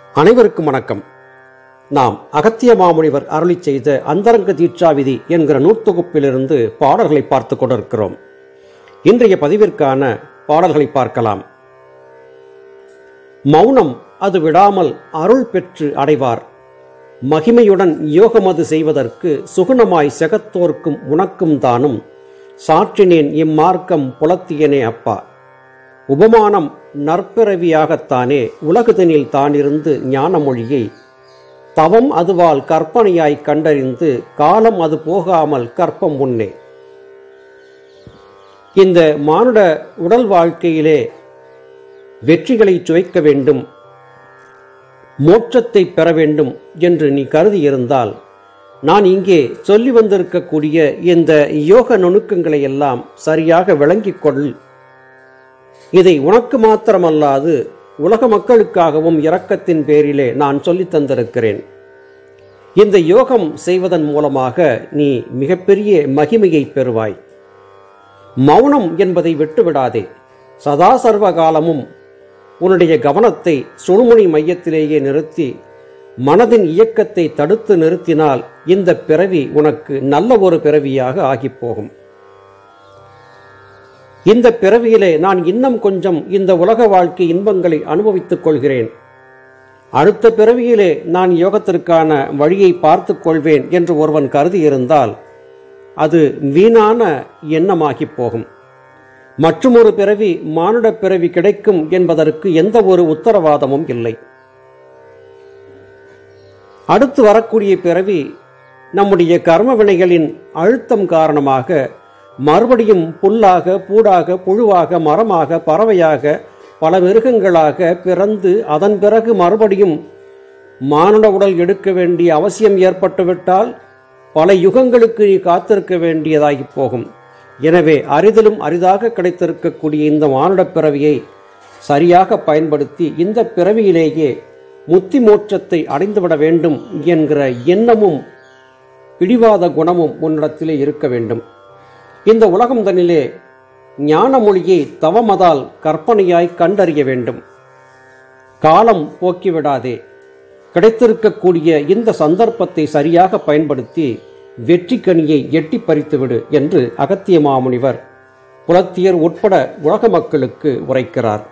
அனைவருக்கும் வணக்கம் நாம் அகத்திய மாமுனிவர் அருளி செய்த அந்தரங்க தீட்சாவிதி என்கிற நூற்தொகுப்பிலிருந்து பாடல்களை பார்த்து கொண்டிருக்கிறோம் இன்றைய பதிவிற்கான பாடல்களை பார்க்கலாம் மௌனம் அது விடாமல் அருள் பெற்று அடைவார் மகிமையுடன் யோகமது செய்வதற்கு சுகுணமாய் செகத்தோர்க்கும் உனக்கும் தானும் சாற்றினேன் இம்மார்க்கம் புலத்தியனே அப்பா உபமானம் நற்பிறவியாகத்தானே உலகுதனில் தானிருந்து ஞானமொழியை தவம் அதுவால் கற்பனையாய் கண்டறிந்து காலம் அது போகாமல் கற்பம் முன்னே இந்த மானுட உடல் வாழ்க்கையிலே வெற்றிகளை சுவைக்க வேண்டும் மோட்சத்தை பெற வேண்டும் என்று நீ கருதி இருந்தால் நான் இங்கே சொல்லி வந்திருக்கக்கூடிய இந்த யோக நுணுக்கங்களை எல்லாம் சரியாக விளங்கிக் கொள் இதை உனக்கு மாத்திரமல்லாது உலக மக்களுக்காகவும் இரக்கத்தின் பேரிலே நான் சொல்லித் தந்திருக்கிறேன் இந்த யோகம் செய்வதன் மூலமாக நீ மிகப்பெரிய மகிமையை பெறுவாய் மௌனம் என்பதை விட்டுவிடாதே சதா சர்வ காலமும் உன்னுடைய கவனத்தை சுழுமுனை மையத்திலேயே நிறுத்தி மனதின் இயக்கத்தை தடுத்து நிறுத்தினால் இந்த பிறவி உனக்கு நல்ல ஒரு பிறவியாக ஆகிப்போகும் இந்த பிறவியிலே நான் இன்னும் கொஞ்சம் இந்த உலக வாழ்க்கை இன்பங்களை அனுபவித்துக் கொள்கிறேன் அடுத்த பிறவியிலே நான் யோகத்திற்கான வழியை பார்த்துக் கொள்வேன் என்று ஒருவன் கருதி இருந்தால் அது வீணான எண்ணமாகி போகும் மற்றுமொரு பிறவி மானுட பிறவி கிடைக்கும் என்பதற்கு எந்த ஒரு உத்தரவாதமும் இல்லை அடுத்து வரக்கூடிய பிறவி நம்முடைய கர்ம வினைகளின் அழுத்தம் காரணமாக மறுபடியும் புல்லாக பூடாக புழுவாக மரமாக பறவையாக பல மிருகங்களாக பிறந்து அதன் பிறகு மறுபடியும் மானுட உடல் எடுக்க வேண்டிய அவசியம் ஏற்பட்டுவிட்டால் பல யுகங்களுக்கு நீ காத்திருக்க வேண்டியதாகி போகும் எனவே அரிதிலும் அரிதாக கிடைத்திருக்கக்கூடிய இந்த மானுட பிறவியை சரியாக பயன்படுத்தி இந்த பிறவியிலேயே முத்தி மோட்சத்தை அடைந்துவிட வேண்டும் என்கிற எண்ணமும் பிடிவாத குணமும் உன்னிடத்திலே இருக்க வேண்டும் இந்த உலகம் தன்னிலே ஞான மொழியை தவமதால் கற்பனையாய் கண்டறிய வேண்டும் காலம் போக்கிவிடாதே கிடைத்திருக்கக்கூடிய இந்த சந்தர்ப்பத்தை சரியாக பயன்படுத்தி வெற்றி கனியை எட்டி பறித்துவிடு என்று அகத்திய மாமுனிவர் புலத்தியர் உட்பட உலக மக்களுக்கு உரைக்கிறார்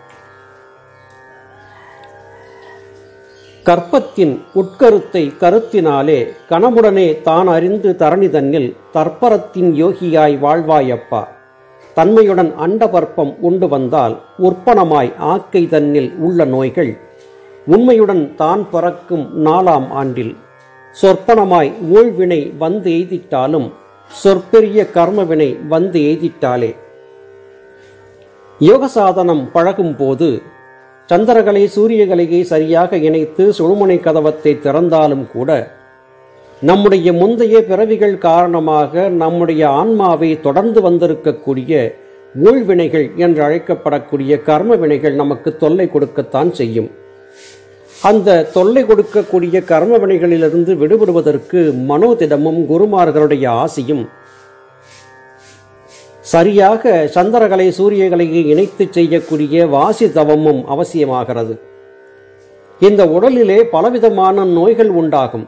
கற்பத்தின் உட்கருத்தை கருத்தினாலே கனமுடனே தான் அறிந்து தரணி தன்னில் தற்பரத்தின் யோகியாய் வாழ்வாயப்பா தன்மையுடன் அண்டபர்ப்பம் உண்டு வந்தால் உற்பனமாய் ஆக்கை தன்னில் உள்ள நோய்கள் உண்மையுடன் தான் பறக்கும் நாலாம் ஆண்டில் சொற்பனமாய் ஊழ்வினை வந்து எய்திட்டாலும் சொற்பெரிய கர்மவினை வந்து எய்திட்டாலே யோக சாதனம் பழகும் போது சந்திரகலை சூரியகலையை சரியாக இணைத்து சுழுமுனை கதவத்தை திறந்தாலும் கூட நம்முடைய முந்தைய பிறவிகள் காரணமாக நம்முடைய ஆன்மாவை தொடர்ந்து வந்திருக்கக்கூடிய ஊழ்வினைகள் என்று அழைக்கப்படக்கூடிய கர்ம வினைகள் நமக்கு தொல்லை கொடுக்கத்தான் செய்யும் அந்த தொல்லை கொடுக்கக்கூடிய கர்ம வினைகளிலிருந்து விடுபடுவதற்கு மனோதிடமும் குருமார்களுடைய ஆசியும் சரியாக சந்திரகலை சூரியகலையை இணைத்து செய்யக்கூடிய வாசி தவமும் அவசியமாகிறது இந்த உடலிலே பலவிதமான நோய்கள் உண்டாகும்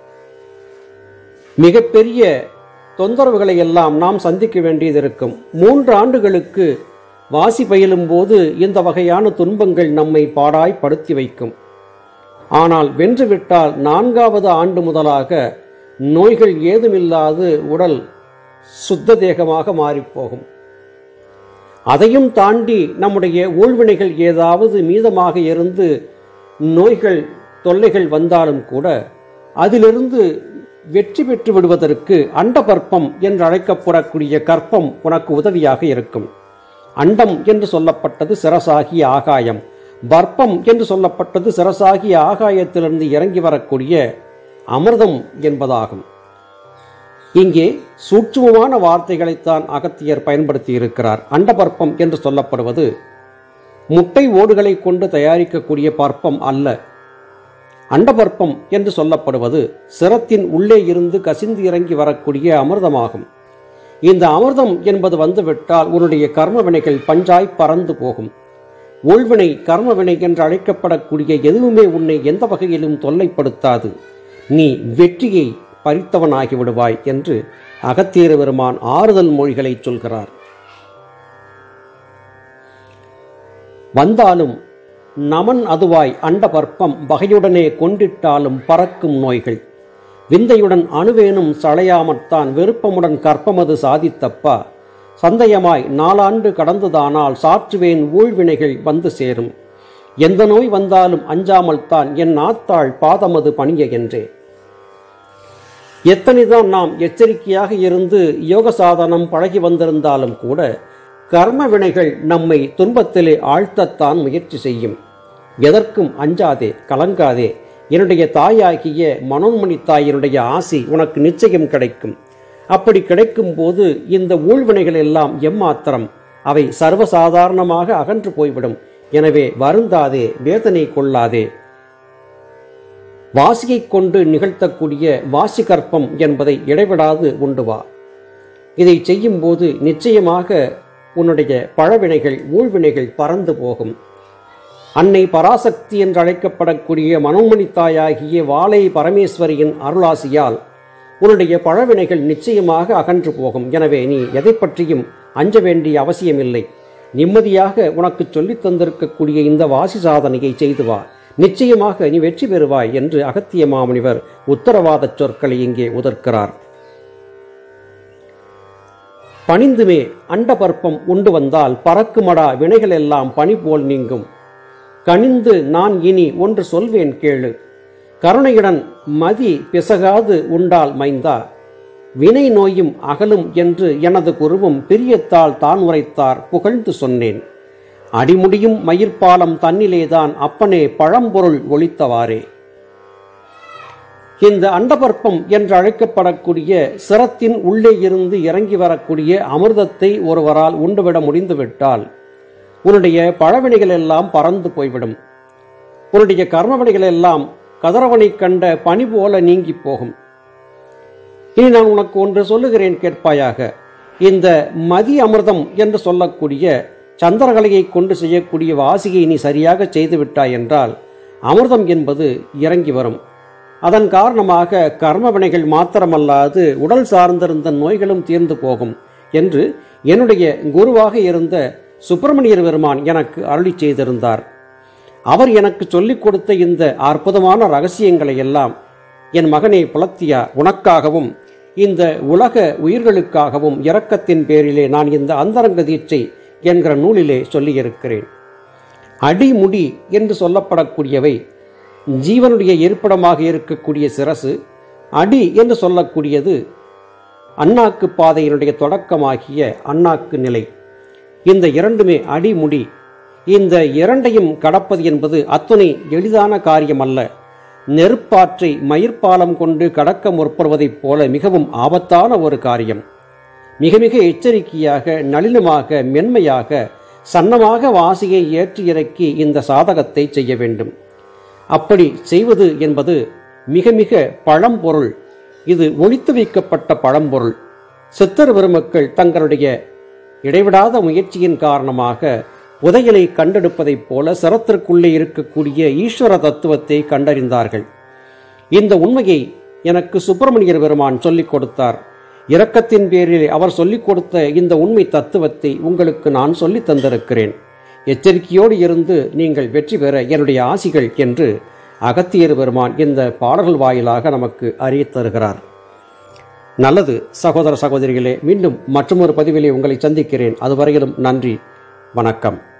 மிகப்பெரிய தொந்தரவுகளை எல்லாம் நாம் சந்திக்க வேண்டியது இருக்கும் மூன்று ஆண்டுகளுக்கு வாசி பயிலும் போது இந்த வகையான துன்பங்கள் நம்மை பாடாய் படுத்தி வைக்கும் ஆனால் வென்றுவிட்டால் நான்காவது ஆண்டு முதலாக நோய்கள் ஏதுமில்லாது உடல் சுத்த தேகமாக மாறிப்போகும் அதையும் தாண்டி நம்முடைய ஊழ்வினைகள் ஏதாவது மீதமாக இருந்து நோய்கள் தொல்லைகள் வந்தாலும் கூட அதிலிருந்து வெற்றி பெற்று விடுவதற்கு அண்டபர்ப்பம் என்று அழைக்கப்படக்கூடிய கற்பம் உனக்கு உதவியாக இருக்கும் அண்டம் என்று சொல்லப்பட்டது சிரசாகிய ஆகாயம் பர்ப்பம் என்று சொல்லப்பட்டது சிரசாகிய ஆகாயத்திலிருந்து இறங்கி வரக்கூடிய அமிர்தம் என்பதாகும் இங்கே சூட்சுமமான வார்த்தைகளைத்தான் அகத்தியர் பயன்படுத்தி இருக்கிறார் அண்டபர்ப்பம் என்று சொல்லப்படுவது முட்டை ஓடுகளை கொண்டு தயாரிக்கக்கூடிய பர்ப்பம் அல்ல அண்டபர்ப்பம் என்று சொல்லப்படுவது சிரத்தின் உள்ளே இருந்து கசிந்து இறங்கி வரக்கூடிய அமிர்தமாகும் இந்த அமிர்தம் என்பது வந்துவிட்டால் உன்னுடைய கர்ம வினைகள் பஞ்சாய் பறந்து போகும் ஊழ்வினை கர்மவினை என்று அழைக்கப்படக்கூடிய எதுவுமே உன்னை எந்த வகையிலும் தொல்லைப்படுத்தாது நீ வெற்றியை பறித்தவனாகி விடுவாய் என்று அகத்தியர் பெருமான் ஆறுதல் மொழிகளை சொல்கிறார் வந்தாலும் நமன் அதுவாய் அண்டபற்பம் வகையுடனே கொண்டிட்டாலும் பறக்கும் நோய்கள் விந்தையுடன் அணுவேனும் சளையாமத்தான் விருப்பமுடன் கற்பமது சாதித்தப்பா சந்தயமாய் நாலாண்டு கடந்ததானால் சாற்றுவேன் ஊழ்வினைகள் வந்து சேரும் எந்த நோய் வந்தாலும் அஞ்சாமல் தான் என் நாத்தாள் பாதமது பணிய என்றே எத்தனைதான் நாம் எச்சரிக்கையாக இருந்து யோக சாதனம் பழகி வந்திருந்தாலும் கூட கர்ம வினைகள் நம்மை துன்பத்திலே ஆழ்த்தத்தான் முயற்சி செய்யும் எதற்கும் அஞ்சாதே கலங்காதே என்னுடைய தாயாகிய மனோன்மணி தாயினுடைய ஆசி உனக்கு நிச்சயம் கிடைக்கும் அப்படி கிடைக்கும் போது இந்த ஊழ்வினைகள் எல்லாம் எம்மாத்திரம் அவை சர்வசாதாரணமாக அகன்று போய்விடும் எனவே வருந்தாதே வேதனை கொள்ளாதே வாசியை கொண்டு நிகழ்த்தக்கூடிய வாசி கற்பம் என்பதை இடைவிடாது உண்டு வா இதை செய்யும்போது நிச்சயமாக உன்னுடைய பழவினைகள் ஊழ்வினைகள் பறந்து போகும் அன்னை பராசக்தி என்று அழைக்கப்படக்கூடிய மனோமணி தாயாகிய வாழை பரமேஸ்வரியின் அருளாசியால் உன்னுடைய பழவினைகள் நிச்சயமாக அகன்று போகும் எனவே நீ எதை பற்றியும் அஞ்ச வேண்டிய அவசியமில்லை நிம்மதியாக உனக்கு சொல்லித் தந்திருக்கக்கூடிய இந்த வாசி சாதனையை செய்து வா நிச்சயமாக நீ வெற்றி பெறுவாய் என்று அகத்திய மாமுனிவர் உத்தரவாதச் சொற்களை இங்கே உதர்க்கிறார் பணிந்துமே அண்டபற்பம் உண்டு வந்தால் பறக்குமடா வினைகள் எல்லாம் பனி போல் நீங்கும் கனிந்து நான் இனி ஒன்று சொல்வேன் கேளு கருணையுடன் மதி பிசகாது உண்டால் மைந்தா வினை நோயும் அகலும் என்று எனது குருவும் பிரியத்தால் தான் உரைத்தார் புகழ்ந்து சொன்னேன் அடிமுடியும் மயிர்பாலம் தன்னிலேதான் அப்பனே பழம்பொருள் ஒளித்தவாறே இந்த அண்டபற்பம் என்று அழைக்கப்படக்கூடிய சிரத்தின் உள்ளே இருந்து இறங்கி வரக்கூடிய அமிர்தத்தை ஒருவரால் உண்டுவிட முடிந்துவிட்டால் உன்னுடைய பழவினைகள் எல்லாம் பறந்து போய்விடும் உன்னுடைய கர்மவினைகள் எல்லாம் கதிரவனை கண்ட பனி போல நீங்கி போகும் இனி நான் உனக்கு ஒன்று சொல்லுகிறேன் கேட்பாயாக இந்த மதி அமிர்தம் என்று சொல்லக்கூடிய சந்திரகலையை கொண்டு செய்யக்கூடிய வாசியை நீ சரியாக செய்து விட்டாய் என்றால் அமிர்தம் என்பது இறங்கி வரும் அதன் காரணமாக கர்ம வினைகள் மாத்திரமல்லாது உடல் சார்ந்திருந்த நோய்களும் தீர்ந்து போகும் என்று என்னுடைய குருவாக இருந்த சுப்பிரமணியர் பெருமான் எனக்கு அருளி செய்திருந்தார் அவர் எனக்கு சொல்லிக் கொடுத்த இந்த அற்புதமான ரகசியங்களை எல்லாம் என் மகனே புலத்தியா உனக்காகவும் இந்த உலக உயிர்களுக்காகவும் இரக்கத்தின் பேரிலே நான் இந்த அந்தரங்க தீட்சை என்கிற நூலிலே சொல்லியிருக்கிறேன் அடிமுடி என்று சொல்லப்படக்கூடியவை ஜீவனுடைய இருப்பிடமாக இருக்கக்கூடிய சிரசு அடி என்று சொல்லக்கூடியது அண்ணாக்கு பாதையினுடைய தொடக்கமாகிய அண்ணாக்கு நிலை இந்த இரண்டுமே அடிமுடி இந்த இரண்டையும் கடப்பது என்பது அத்துணை எளிதான காரியம் அல்ல நெருப்பாற்றை மயிர்பாலம் கொண்டு கடக்க முற்படுவதைப் போல மிகவும் ஆபத்தான ஒரு காரியம் மிக மிக எச்சரிக்கையாக நளினமாக மென்மையாக சன்னமாக வாசியை ஏற்றி இறக்கி இந்த சாதகத்தை செய்ய வேண்டும் அப்படி செய்வது என்பது மிக மிக பழம்பொருள் இது ஒழித்து வைக்கப்பட்ட பழம்பொருள் சித்தர் பெருமக்கள் தங்களுடைய இடைவிடாத முயற்சியின் காரணமாக புதையலை கண்டெடுப்பதைப் போல சிரத்திற்குள்ளே இருக்கக்கூடிய ஈஸ்வர தத்துவத்தை கண்டறிந்தார்கள் இந்த உண்மையை எனக்கு சுப்பிரமணியர் பெருமான் சொல்லிக் கொடுத்தார் இரக்கத்தின் பேரில் அவர் சொல்லிக் கொடுத்த இந்த உண்மை தத்துவத்தை உங்களுக்கு நான் சொல்லித் தந்திருக்கிறேன் எச்சரிக்கையோடு இருந்து நீங்கள் வெற்றி பெற என்னுடைய ஆசிகள் என்று அகத்தியர் பெருமான் இந்த பாடல்கள் வாயிலாக நமக்கு அறியத் தருகிறார் நல்லது சகோதர சகோதரிகளே மீண்டும் மற்றொரு பதிவிலே உங்களை சந்திக்கிறேன் அதுவரையிலும் நன்றி வணக்கம்